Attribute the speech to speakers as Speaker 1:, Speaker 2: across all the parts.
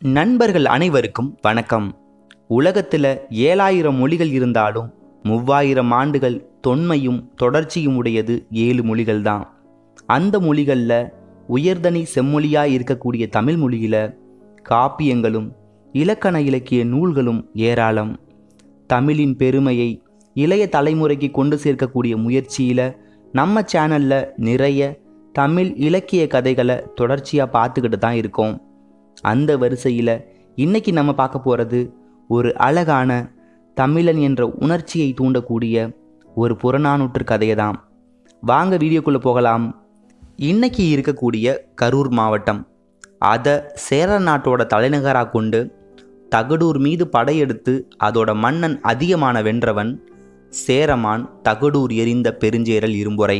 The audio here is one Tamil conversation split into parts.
Speaker 1: நண்பர்கள் அனைவருக்கும் வணக்கம் உலகத்தில் ஏழாயிரம் மொழிகள் இருந்தாலும் மூவாயிரம் ஆண்டுகள் தொன்மையும் தொடர்ச்சியும் உடையது ஏழு மொழிகள் தான் அந்த மொழிகளில் உயர்தனி செம்மொழியாக இருக்கக்கூடிய தமிழ் மொழியில் காப்பியங்களும் இலக்கண இலக்கிய நூல்களும் ஏராளம் தமிழின் பெருமையை இளைய தலைமுறைக்கு கொண்டு சேர்க்கக்கூடிய முயற்சியில் நம்ம சேனலில் நிறைய தமிழ் இலக்கிய கதைகளை தொடர்ச்சியாக பார்த்துக்கிட்டு தான் இருக்கோம் அந்த வரிசையில் இன்னைக்கு நம்ம பார்க்க போகிறது ஒரு அழகான தமிழன் என்ற உணர்ச்சியை தூண்டக்கூடிய ஒரு புறநானூற்று கதையை தான் வாங்க வீடியோக்குள்ளே போகலாம் இன்னைக்கு இருக்கக்கூடிய கரூர் மாவட்டம் அதை சேர நாட்டோட தலைநகராக கொண்டு தகடூர் மீது படையெடுத்து அதோட மன்னன் அதிகமான வென்றவன் சேரமான் தகடூர் எரிந்த பெருஞ்சேரல் இரும்புரை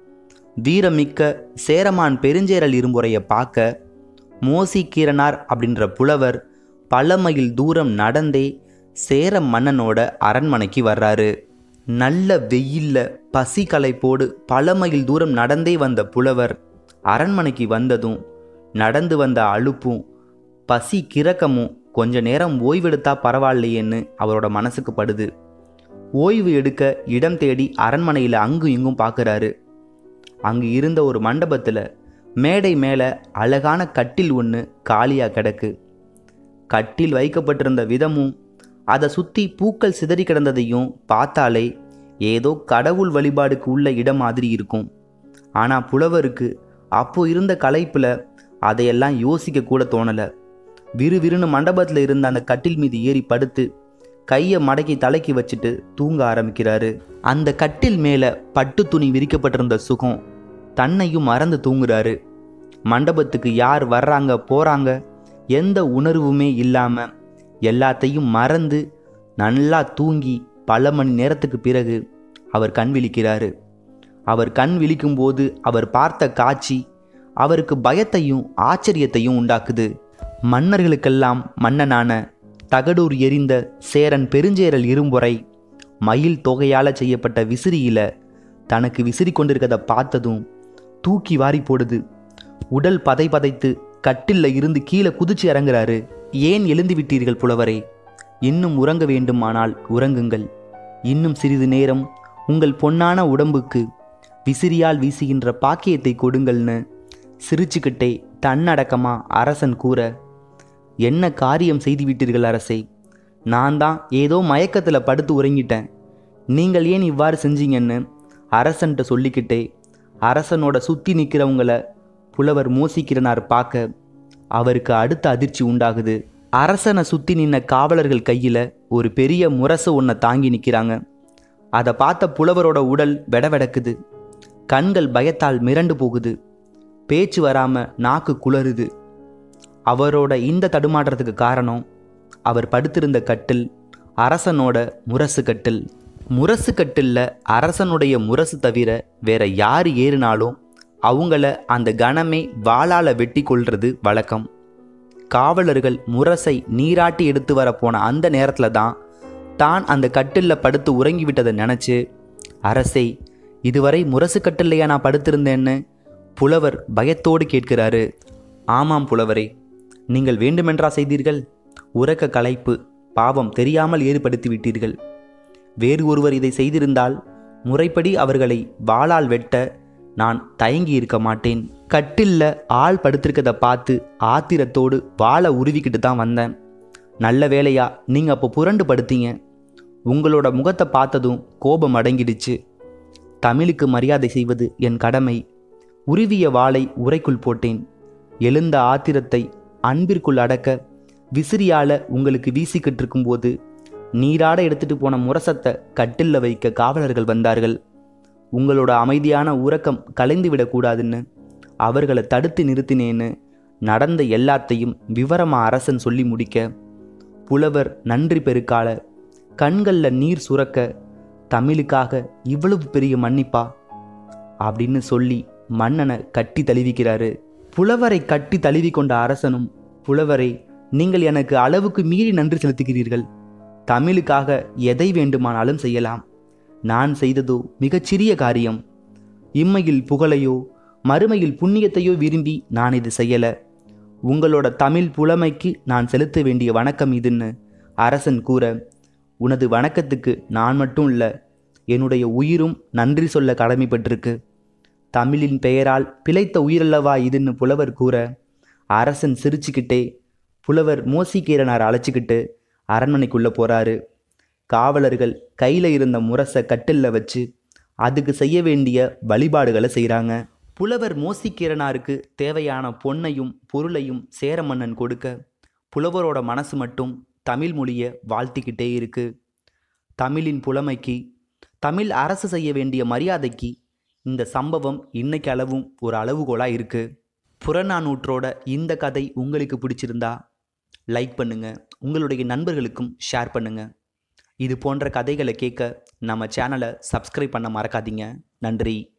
Speaker 1: வீரமிக்க சேரமான் பெருஞ்சேரல் இரும்புரையை பார்க்க மோசிக்கீரனார் அப்படின்ற புலவர் பல மைல் தூரம் நடந்தே சேர மன்னனோட அரண்மனைக்கு வர்றாரு நல்ல வெயில்ல பசி களைப்போடு பல மைல் தூரம் நடந்தே வந்த புலவர் அரண்மனைக்கு வந்ததும் நடந்து வந்த அலுப்பும் பசி கிறக்கமும் கொஞ்ச நேரம் ஓய்வெடுத்தா பரவாயில்லையேன்னு அவரோட மனசுக்கு படுது ஓய்வு எடுக்க இடம் தேடி அரண்மனையில் அங்கும் இங்கும் பார்க்குறாரு அங்கு இருந்த ஒரு மண்டபத்தில் மேடை மேலே அழகான கட்டில் ஒன்று காலியாக கிடக்கு கட்டில் வைக்கப்பட்டிருந்த விதமும் அதை சுற்றி பூக்கள் சிதறி கிடந்ததையும் பார்த்தாலே ஏதோ கடவுள் வழிபாடுக்கு உள்ள இடம் மாதிரி இருக்கும் ஆனால் புலவருக்கு அப்போ இருந்த களைப்பில் அதையெல்லாம் யோசிக்க கூட தோணலை விறுவிறுன்னு மண்டபத்தில் இருந்த அந்த கட்டில் மீது ஏறி படுத்து கையை மடக்கி தலைக்கு வச்சுட்டு தூங்க ஆரம்பிக்கிறாரு அந்த கட்டில் மேலே பட்டு துணி விரிக்கப்பட்டிருந்த சுகம் தன்னையும் மறந்து தூங்குறாரு மண்டபத்துக்கு யார் வர்றாங்க போகிறாங்க எந்த உணர்வுமே இல்லாமல் எல்லாத்தையும் மறந்து நல்லா தூங்கி பல மணி நேரத்துக்கு பிறகு அவர் கண் விழிக்கிறாரு அவர் கண் விழிக்கும்போது அவர் பார்த்த காட்சி அவருக்கு பயத்தையும் ஆச்சரியத்தையும் உண்டாக்குது மன்னர்களுக்கெல்லாம் மன்னனான தகடூர் எரிந்த சேரன் பெருஞ்சேரல் இரும்புரை மயில் தொகையால் செய்யப்பட்ட விசிறியில தனக்கு விசிறி கொண்டிருக்கதை பார்த்ததும் தூக்கி வாரி போடுது உடல் பதை பதைத்து கட்டில்ல இருந்து கீழே குதிச்சு இறங்குறாரு ஏன் எழுந்து விட்டீர்கள் புலவரே இன்னும் உறங்க வேண்டுமானால் உறங்குங்கள் இன்னும் சிறிது நேரம் உங்கள் பொன்னான உடம்புக்கு விசிறியால் வீசுகின்ற பாக்கியத்தை கொடுங்கள்னு சிரிச்சுக்கிட்டே தன்னடக்கமா அரசன் கூற என்ன காரியம் செய்து விட்டீர்கள் அரசே நான் தான் ஏதோ மயக்கத்தில் படுத்து உறங்கிட்டேன் நீங்கள் ஏன் இவ்வாறு செஞ்சீங்கன்னு அரசன்ட்ட சொல்லிக்கிட்டே அரசனோட சுற்றி நிற்கிறவங்கள புலவர் மோசிக்கிறனார் பார்க்க அவருக்கு அடுத்த அதிர்ச்சி உண்டாகுது அரசனை சுற்றி நின்ன காவலர்கள் கையில் ஒரு பெரிய முரசு ஒன்றை தாங்கி நிற்கிறாங்க அதை பார்த்த புலவரோட உடல் வெடவெடக்குது கண்கள் பயத்தால் மிரண்டு போகுது பேச்சு வராம நாக்கு குளறுது அவரோட இந்த தடுமாற்றத்துக்கு காரணம் அவர் படுத்திருந்த கட்டில் அரசனோட முரசு கட்டில் முரசு கட்டில்ல அரசனுடைய முரசு தவிர வேற யார் ஏறினாலும் அவங்கள அந்த கணமே வாளால வெட்டி கொள்றது வழக்கம் காவலர்கள் முரசை நீராட்டி எடுத்து வர போன அந்த நேரத்தில் தான் தான் அந்த கட்டில்ல படுத்து உறங்கி விட்டதை நினச்சி அரசே இதுவரை முரசு கட்டில்லையா நான் படுத்திருந்தேன்னு புலவர் பயத்தோடு கேட்கிறாரு ஆமாம் புலவரே நீங்கள் வேண்டுமென்றா செய்தீர்கள் உறக்க களைப்பு பாவம் தெரியாமல் ஏற்படுத்தி விட்டீர்கள் வேறு ஒருவர் இதை செய்திருந்தால் முறைப்படி அவர்களை வாளால் வெட்ட நான் தயங்கி இருக்க மாட்டேன் கட்டில்ல ஆள் படுத்திருக்கதை பார்த்து ஆத்திரத்தோடு வாளை உருவிக்கிட்டு தான் வந்தேன் நல்ல வேலையா நீங்கள் அப்போ புரண்டு படுத்தீங்க உங்களோட முகத்தை பார்த்ததும் கோபம் அடங்கிடுச்சு தமிழுக்கு மரியாதை செய்வது என் கடமை உருவிய வாளை உரைக்குள் போட்டேன் எழுந்த ஆத்திரத்தை அன்பிற்குள் அடக்க விசிறியால உங்களுக்கு வீசிக்கிட்டு இருக்கும்போது நீராட எடுத்துட்டு போன முரசத்தை கட்டில்ல வைக்க காவலர்கள் வந்தார்கள் உங்களோட அமைதியான உறக்கம் கலைந்து விடக்கூடாதுன்னு அவர்களை தடுத்து நிறுத்தினேன்னு நடந்த எல்லாத்தையும் விவரமா அரசன் சொல்லி முடிக்க புலவர் நன்றி பெருக்கால கண்களில் நீர் சுரக்க தமிழுக்காக இவ்வளவு பெரிய மன்னிப்பா அப்படின்னு சொல்லி மன்னனை கட்டி தழுவிக்கிறாரு புலவரை கட்டி தழுவி கொண்ட அரசனும் புலவரை நீங்கள் எனக்கு அளவுக்கு மீறி நன்றி செலுத்துகிறீர்கள் தமிழுக்காக எதை வேண்டுமானாலும் செய்யலாம் நான் செய்ததோ மிகச்சிறிய காரியம் இம்மையில் புகழையோ மறுமையில் புண்ணியத்தையோ விரும்பி நான் இது செய்யல உங்களோட தமிழ் புலமைக்கு நான் செலுத்த வேண்டிய வணக்கம் இதுன்னு அரசன் கூற உனது வணக்கத்துக்கு நான் மட்டும் இல்லை என்னுடைய உயிரும் நன்றி சொல்ல கடமைப்பட்டிருக்கு தமிழின் பெயரால் பிழைத்த உயிரல்லவா இதுன்னு புலவர் கூற அரசன் சிரிச்சுக்கிட்டே புலவர் மோசிக்கீரனார் அழைச்சிக்கிட்டு அரண்மனைக்குள்ளே போகிறாரு காவலர்கள் கையில் இருந்த முரசை கட்டிலில் வச்சு அதுக்கு செய்ய வேண்டிய வழிபாடுகளை செய்கிறாங்க புலவர் மோசிக்கீரனாருக்கு தேவையான பொன்னையும் பொருளையும் சேரமன்னன் கொடுக்க புலவரோட மனசு மட்டும் தமிழ் மொழியை வாழ்த்திக்கிட்டே இருக்கு தமிழின் புலமைக்கு தமிழ் அரசு செய்ய வேண்டிய மரியாதைக்கு இந்த சம்பவம் இன்னைக்கு அளவும் ஒரு அளவுகோலாக இருக்கு புறநானூற்றோட இந்த கதை உங்களுக்கு பிடிச்சிருந்தா லைக் பண்ணுங்க உங்களுடைய நண்பர்களுக்கும் ஷேர் பண்ணுங்க இது போன்ற கதைகளை கேட்க நம்ம சேனலை சப்ஸ்கிரைப் பண்ண மறக்காதீங்க நன்றி